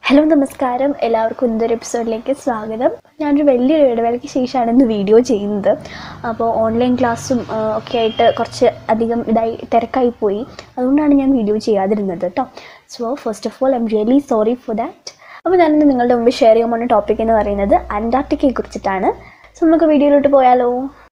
hello നമസ്കാരം എല്ലാവർക്കും ഇന്നൊരു എപ്പിസോഡിലേക്ക് സ്വാഗതം ഞാനൊരു വലിയൊരു ഇടവേളയ്ക്ക് ശേഷമാണ് ഇന്ന് വീഡിയോ ചെയ്യുന്നത് അപ്പോൾ ഓൺലൈൻ ക്ലാസ്സും ആ, ഒക്കെ ആയിട്ട് കുറച്ച് അധികം ഇതായി തിരക്കായി പോയി അതുകൊണ്ടാണ് ഞാൻ വീഡിയോ ചെയ്യാതിരുന്നത് കേട്ടോ so first of all I am really sorry for that അപ്പോൾ ഞാനിന്ന് നിങ്ങളുടെ മുമ്പ് ഷെയർ ചെയ്യാൻ പോകുന്ന ടോപ്പിക് എന്ന് പറയുന്നത് അന്റാർട്ടിക്കയെ കുറിച്ചിട്ടാണ് സോ നമുക്ക് വീഡിയോയിലോട്ട് പോയാലോ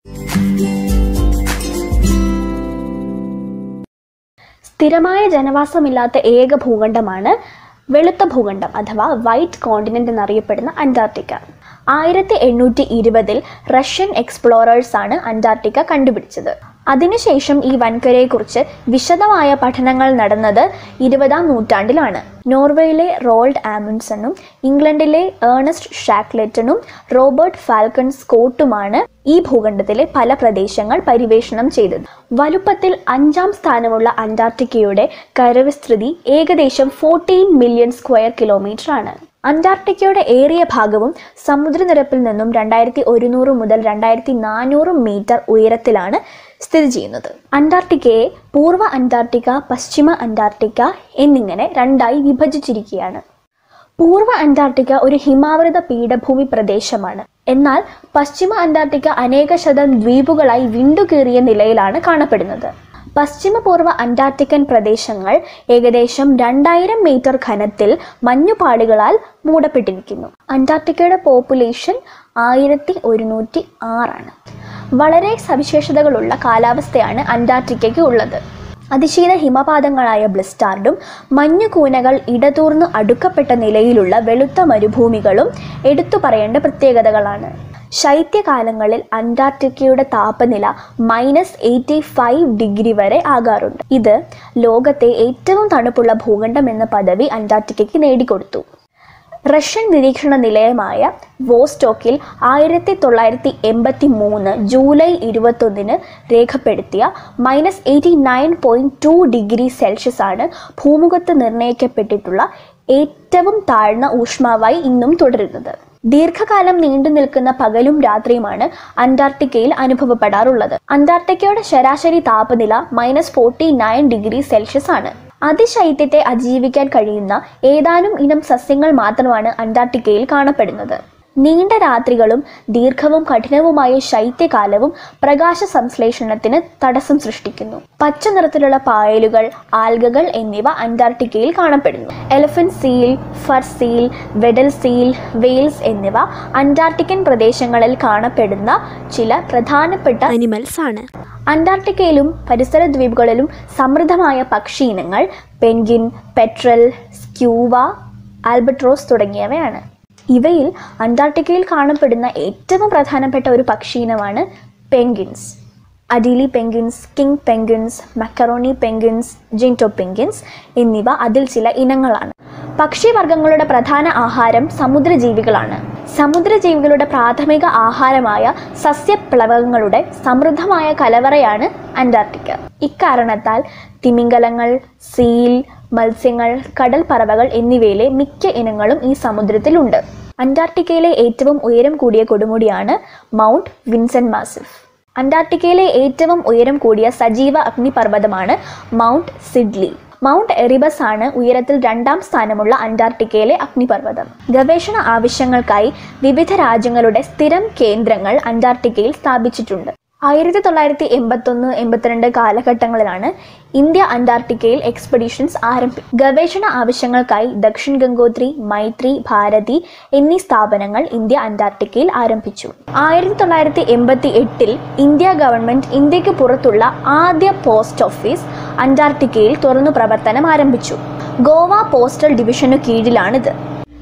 സ്ഥിരമായ ജനവാസമില്ലാത്ത ഏക ഭൂഖണ്ഡമാണ് വെളുത്ത ഭൂഖണ്ഡം അഥവാ വൈറ്റ് കോണ്ടിനെന്റ് എന്നറിയപ്പെടുന്ന അന്റാർട്ടിക്ക ആയിരത്തി എണ്ണൂറ്റി ഇരുപതിൽ റഷ്യൻ എക്സ്പ്ലോറേഴ്സ് ആണ് അന്റാർട്ടിക്ക കണ്ടുപിടിച്ചത് അതിനുശേഷം ഈ വൻകരയെക്കുറിച്ച് വിശദമായ പഠനങ്ങൾ നടന്നത് ഇരുപതാം നൂറ്റാണ്ടിലാണ് നോർവേയിലെ റോൾഡ് ആമുൻസണും ഇംഗ്ലണ്ടിലെ ഏണസ്റ്റ് ഷാക്ലെറ്റനും റോബർട്ട് ഫാൽക്കൺ സ്കോട്ടുമാണ് ഈ ഭൂഖണ്ഡത്തിലെ പല പ്രദേശങ്ങൾ പര്യവേഷണം ചെയ്തത് വലുപ്പത്തിൽ അഞ്ചാം സ്ഥാനമുള്ള അന്റാർട്ടിക്കയുടെ കരവിസ്തൃതി ഏകദേശം ഫോർട്ടീൻ മില്യൺ സ്ക്വയർ കിലോമീറ്റർ ആണ് അന്റാർട്ടിക്കയുടെ ഏറിയ ഭാഗവും സമുദ്രനിരപ്പിൽ നിന്നും രണ്ടായിരത്തി ഒരുന്നൂറ് മുതൽ രണ്ടായിരത്തി നാനൂറ് മീറ്റർ ഉയരത്തിലാണ് സ്ഥിതി ചെയ്യുന്നത് അന്റാർട്ടിക്കയെ പൂർവ്വ അന്റാർട്ടിക്ക പശ്ചിമ അന്റാർട്ടിക്ക എന്നിങ്ങനെ രണ്ടായി വിഭജിച്ചിരിക്കുകയാണ് പൂർവ്വ അന്റാർട്ടിക്ക ഒരു ഹിമാവൃത പീഠഭൂമി പ്രദേശമാണ് എന്നാൽ പശ്ചിമ അന്റാർട്ടിക്ക അനേക ശതം ദ്വീപുകളായി വിണ്ടുകീറിയ നിലയിലാണ് കാണപ്പെടുന്നത് പശ്ചിമ പൂർവ്വ അന്റാർട്ടിക്കൻ പ്രദേശങ്ങൾ ഏകദേശം രണ്ടായിരം മീറ്റർ ഘനത്തിൽ മഞ്ഞുപാളികളാൽ മൂടപ്പെട്ടിരിക്കുന്നു അന്റാർട്ടിക്കയുടെ പോപ്പുലേഷൻ ആയിരത്തി ഒരുന്നൂറ്റി ആറാണ് വളരെ സവിശേഷതകളുള്ള കാലാവസ്ഥയാണ് അന്റാർട്ടിക്കയ്ക്ക് ഉള്ളത് അതിശീത ഹിമപാതങ്ങളായ ബ്ലിസ്റ്റാർഡും മഞ്ഞുകൂനകൾ ഇടതൂർന്ന് അടുക്കപ്പെട്ട നിലയിലുള്ള വെളുത്ത മരുഭൂമികളും എടുത്തു പറയേണ്ട പ്രത്യേകതകളാണ് ശൈത്യകാലങ്ങളിൽ അന്റാർട്ടിക്കയുടെ താപനില മൈനസ് എയ്റ്റി ഫൈവ് ഡിഗ്രി വരെ ആകാറുണ്ട് ഇത് ലോകത്തെ ഏറ്റവും തണുപ്പുള്ള ഭൂഖണ്ഡം എന്ന പദവി അന്റാർട്ടിക്കയ്ക്ക് നേടിക്കൊടുത്തു റഷ്യൻ നിരീക്ഷണ നിലയമായ വോസ്റ്റോക്കിൽ ആയിരത്തി തൊള്ളായിരത്തി എൺപത്തി മൂന്ന് ജൂലൈ ഇരുപത്തൊന്നിന് രേഖപ്പെടുത്തിയ minus eighty nine point two degree Celsius ആണ് ഭൂമുഖത്ത് നിർണ്ണയിക്കപ്പെട്ടിട്ടുള്ള ഏറ്റവും താഴ്ന്ന ഊഷ്മാവായി ഇന്നും തുടരുന്നത് ദീർഘകാലം നീണ്ടു നിൽക്കുന്ന പകലും രാത്രിയുമാണ് അന്റാർട്ടിക്കയിൽ അനുഭവപ്പെടാറുള്ളത് അന്റാർട്ടിക്കയുടെ ശരാശരി താപനില minus forty nine degree Celsius ആണ് അതിശൈത്യത്തെ അതിജീവിക്കാൻ കഴിയുന്ന ഏതാനും ഇനം സസ്യങ്ങൾ മാത്രമാണ് അന്റാർട്ടിക്കയിൽ കാണപ്പെടുന്നത് നീണ്ട രാത്രികളും ദീർഘവും കഠിനവുമായ ശൈത്യകാലവും പ്രകാശ സംശ്ലേഷണത്തിന് തടസ്സം സൃഷ്ടിക്കുന്നു പച്ച നിറത്തിലുള്ള പായലുകൾ ആൽഗകൾ എന്നിവ അന്റാർട്ടിക്കയിൽ കാണപ്പെടുന്നു elephant seal fur seal Weddell seal whales എന്നിവ അന്റാർട്ടിക്കൻ പ്രദേശങ്ങളിൽ കാണപ്പെടുന്ന ചില പ്രധാനപ്പെട്ട അനിമൽസ് ആണ് അന്റാർട്ടിക്കയിലും പരിസര ദ്വീപുകളിലും സമൃദ്ധമായ പക്ഷി ഇനങ്ങൾ പെൻഗിൻ പെട്രൽ സ്ക്യൂവ ആൽബട്രോസ് തുടങ്ങിയവയാണ് ഇവയിൽ അന്റാർട്ടിക്കയിൽ കാണപ്പെടുന്ന ഏറ്റവും പ്രധാനപ്പെട്ട ഒരു പക്ഷി ഇനമാണ് penguins Adelie penguins king penguins macaroni penguins Gentoo penguins എന്നിവ അതിൽ ചില ഇനങ്ങളാണ് പക്ഷിവർഗങ്ങളുടെ പ്രധാന ആഹാരം സമുദ്രജീവികളാണ് സമുദ്രജീവികളുടെ പ്രാഥമിക ആഹാരമായ സസ്യപ്ലവകങ്ങളുടെ സമൃദ്ധമായ കലവറയാണ് അന്റാർട്ടിക്ക ഇക്കാരണത്താൽ തിമിംഗലങ്ങൾ സീൽ മത്സ്യങ്ങൾ കടൽ പറവകൾ എന്നിവയിലെ മിക്ക ഇനങ്ങളും ഈ സമുദ്രത്തിലുണ്ട് അന്റാർട്ടിക്കയിലെ ഏറ്റവും ഉയരം കൂടിയ കൊടുമുടിയാണ് മൗണ്ട് വിൻസെന്റ് മാസിഫ് അന്റാർട്ടിക്കയിലെ ഏറ്റവും ഉയരം കൂടിയ സജീവ അഗ്നിപർവ്വതമാണ് മൗണ്ട് സിഡ്ലി മൗണ്ട് എറിബസ് ആണ് ഉയരത്തിൽ രണ്ടാം സ്ഥാനമുള്ള അന്റാർട്ടിക്കയിലെ അഗ്നിപർവ്വതം ഗവേഷണ ആവശ്യങ്ങൾക്കായി വിവിധ രാജ്യങ്ങളുടെ സ്ഥിരം കേന്ദ്രങ്ങൾ അന്റാർട്ടിക്കയിൽ സ്ഥാപിച്ചിട്ടുണ്ട് ആയിരത്തി തൊള്ളായിരത്തി എൺപത്തൊന്ന് എൺപത്തിരണ്ട് കാലഘട്ടങ്ങളിലാണ് ഇന്ത്യ അന്റാർട്ടിക്കയിൽ എക്സ്പെഡീഷൻസ് ആരംഭി ഗവേഷണ ആവശ്യങ്ങൾക്കായി ദക്ഷിൺ ഗംഗോത്രി മൈത്രി ഭാരതി എന്നീ സ്ഥാപനങ്ങൾ ഇന്ത്യ അന്റാർട്ടിക്കയിൽ ആരംഭിച്ചു ആയിരത്തി തൊള്ളായിരത്തി എൺപത്തി എട്ടിൽ ഇന്ത്യ ഗവൺമെന്റ് ഇന്ത്യക്ക് പുറത്തുള്ള ആദ്യ പോസ്റ്റ് ഓഫീസ് അന്റാർട്ടിക്കയിൽ തുറന്നു പ്രവർത്തനം ആരംഭിച്ചു ഗോവ പോസ്റ്റൽ ഡിവിഷനു കീഴിലാണിത്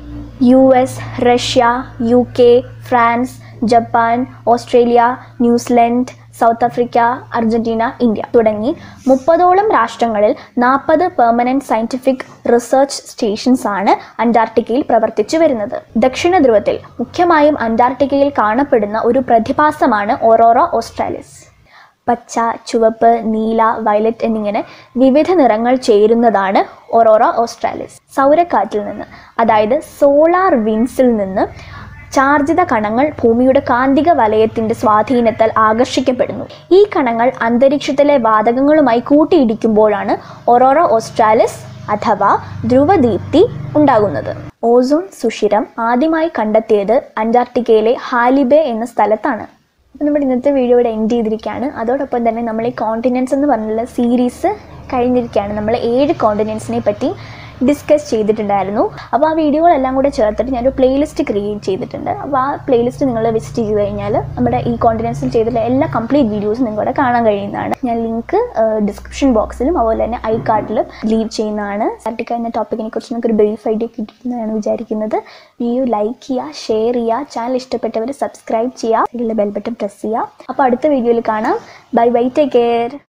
U S Russia U K France Japan Australia New Zealand South Africa Argentina India തുടങ്ങി മുപ്പതോളം രാഷ്ട്രങ്ങളിൽ നാൽപ്പത് പെർമനന്റ് സയന്റിഫിക് റിസർച്ച് സ്റ്റേഷൻസ് ആണ് അന്റാർട്ടിക്കയിൽ പ്രവർത്തിച്ചു വരുന്നത് ദക്ഷിണ ധ്രുവത്തിൽ മുഖ്യമായും അന്റാർട്ടിക്കയിൽ കാണപ്പെടുന്ന ഒരു പ്രതിഭാസമാണ് ഒറോറ ഓസ്ട്രാലിസ് പച്ച ചുവപ്പ് നീല വയലറ്റ് എന്നിങ്ങനെ വിവിധ നിറങ്ങൾ ചേരുന്നതാണ് ഒറോറ ഓസ്ട്രാലിസ് സൗരക്കാറ്റിൽ നിന്ന് അതായത് സോളാർ വിൻസിൽ നിന്ന് ചാർജിത കണങ്ങൾ ഭൂമിയുടെ കാന്തിക വലയത്തിന്റെ സ്വാധീനത്താൽ ആകർഷിക്കപ്പെടുന്നു ഈ കണങ്ങൾ അന്തരീക്ഷത്തിലെ വാതകങ്ങളുമായി കൂട്ടിയിടിക്കുമ്പോഴാണ് ഒറോറ ഓസ്ട്രാലിസ് അഥവാ ധ്രുവദീപ്തി ഉണ്ടാകുന്നത് ഓസോൺ സുഷിരം ആദ്യമായി കണ്ടെത്തിയത് അന്റാർട്ടിക്കയിലെ ഹാലിബെ എന്ന സ്ഥലത്താണ് അപ്പോൾ നമ്മുടെ ഇന്നത്തെ വീഡിയോ ഇവിടെ എൻഡ് ചെയ്തിരിക്കുകയാണ് അതോടൊപ്പം തന്നെ നമ്മൾ ഈ കോണ്ടിനെൻറ്റ്സ് എന്ന് പറഞ്ഞുള്ള സീരീസ് കഴിഞ്ഞിരിക്കുകയാണ് നമ്മൾ ഏഴ് കോണ്ടിനെൻറ്റ്സിനെ പറ്റി ഡിസ്കസ് ചെയ്തിട്ടുണ്ടായിരുന്നു അപ്പോൾ ആ വീഡിയോകളെല്ലാം കൂടെ ചേർത്തിട്ട് ഞാനൊരു പ്ലേലിസ്റ്റ് ക്രിയേറ്റ് ചെയ്തിട്ടുണ്ട് അപ്പോൾ ആ പ്ലേലിസ്റ്റ് നിങ്ങൾ വിസിറ്റ് ചെയ്ത് കഴിഞ്ഞാൽ നമ്മുടെ ഈ കോണ്ടിനെൻസിൽ ചെയ്തിട്ടുള്ള എല്ലാ കംപ്ലീറ്റ് വീഡിയോസും നിങ്ങളുടെ കാണാൻ കഴിയുന്നതാണ് ഞാൻ ലിങ്ക് ഡിസ്ക്രിപ്ഷൻ ബോക്സിലും അതുപോലെ തന്നെ ഐ കാർഡിലും ലീവ് ചെയ്യുന്നതാണ് സാർട്ടിക്ക എന്ന ടോപ്പിക്കിനെ കുറിച്ച് നിങ്ങൾക്ക് ഒരു ബ്രീഫ് ഐഡിയ കിട്ടുന്നതാണ് വിചാരിക്കുന്നത് വീഡിയോ ലൈക്ക് ചെയ്യുക ഷെയർ ചെയ്യുക ചാനൽ ഇഷ്ടപ്പെട്ടവർ സബ്സ്ക്രൈബ് ചെയ്യുക ഇതിലുള്ള ബെൽ ബട്ടൺ പ്രസ് ചെയ്യുക അപ്പോൾ അടുത്ത വീഡിയോയിൽ കാണാം ബൈ ബൈ ടേക്ക് കെയർ